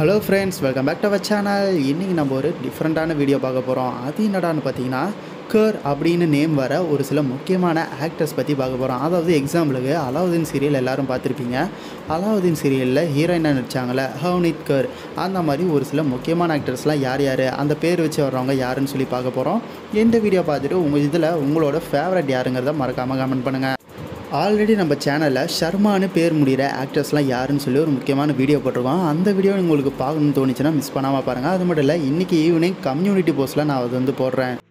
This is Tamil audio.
hello friends welcome back to our channel இன்றைக்கி நம்ம ஒரு டிஃப்ரெண்ட்டான வீடியோ பார்க்க போகிறோம் அது என்னடான்னு பார்த்தீங்கன்னா கர் அப்படின்னு நேம் வர ஒரு சில முக்கியமான ஆக்டர்ஸ் பற்றி பார்க்க போகிறோம் அதாவது எக்ஸாம்பிளுக்கு அலாவுதீன் சீரியல் எல்லாரும் பார்த்துருப்பீங்க அலாவுதீன் சீரியலில் ஹீரோயினாக நடித்தாங்களே ஹவ்னித் கர் அந்த மாதிரி ஒரு சில முக்கியமான ஆக்டர்ஸ்லாம் யார் யார் அந்த பேர் வச்சு வர்றவங்க யாருன்னு சொல்லி பார்க்க போகிறோம் இந்த வீடியோ பார்த்துட்டு உங்கள் இதில் உங்களோட ஃபேவரட் யாருங்கிறத மறக்காமல் கமெண்ட் பண்ணுங்கள் ஆல்ரெடி நம்ம சேனலில் ஷர்மான்னு பேர் முடிகிற ஆக்டர்ஸ்லாம் யாருன்னு சொல்லி ஒரு முக்கியமான வீடியோ போட்டிருக்கோம் அந்த வீடியோ உங்களுக்கு பார்க்கணும்னு தோணுச்சுன்னா மிஸ் பண்ணாமல் பாருங்கள் அது மட்டும் இல்லை இன்றைக்கி ஈவினிங் கம்யூனிட்டி போஸ்ட்டில் நான் அது வந்து போடுறேன்